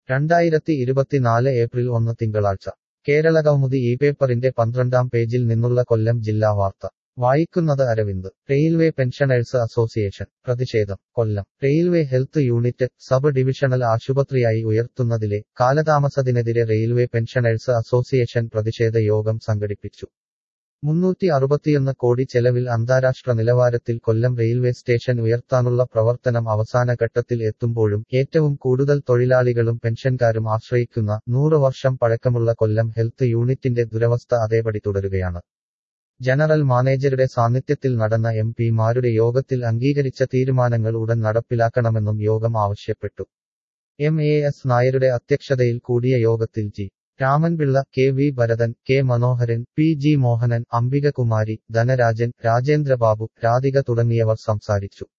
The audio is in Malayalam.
രണ്ടായിരത്തി ഇരുപത്തിനാല് ഏപ്രിൽ ഒന്ന് തിങ്കളാഴ്ച കേരളകൗമുദി ഈ പേപ്പറിന്റെ പന്ത്രണ്ടാം പേജിൽ നിന്നുള്ള കൊല്ലം ജില്ലാ വാർത്ത വായിക്കുന്നത് അരവിന്ദ് റെയിൽവേ പെൻഷനേഴ്സ് അസോസിയേഷൻ പ്രതിഷേധം Kollam railway health unit sub divisional ആശുപത്രിയായി ഉയർത്തുന്നതിലെ കാലതാമസത്തിനെതിരെ റെയിൽവേ പെൻഷനേഴ്സ് അസോസിയേഷൻ പ്രതിഷേധ യോഗം സംഘടിപ്പിച്ചു മുന്നൂറ്റി അറുപത്തിയൊന്ന് കോടി ചെലവിൽ അന്താരാഷ്ട്ര നിലവാരത്തിൽ കൊല്ലം റെയിൽവേ സ്റ്റേഷൻ ഉയർത്താനുള്ള പ്രവർത്തനം അവസാന ഘട്ടത്തിൽ എത്തുമ്പോഴും ഏറ്റവും കൂടുതൽ തൊഴിലാളികളും പെൻഷൻകാരും ആശ്രയിക്കുന്ന നൂറ് വർഷം പഴക്കമുള്ള കൊല്ലം ഹെൽത്ത് യൂണിറ്റിന്റെ ദുരവസ്ഥ അതേപടി തുടരുകയാണ് ജനറൽ മാനേജരുടെ സാന്നിധ്യത്തിൽ നടന്ന എം പിമാരുടെ യോഗത്തിൽ അംഗീകരിച്ച തീരുമാനങ്ങൾ ഉടൻ നടപ്പിലാക്കണമെന്നും യോഗം ആവശ്യപ്പെട്ടു എം എ എസ് നായരുടെ അധ്യക്ഷതയിൽ കൂടിയ യോഗത്തിൽ G Ramanpillai K V Bharathan K Manoharan P G Mohanan Ambikakumari Dhanarajan Rajendrababu Radhika തുടങ്ങിയവർ സംസാരിച്ചു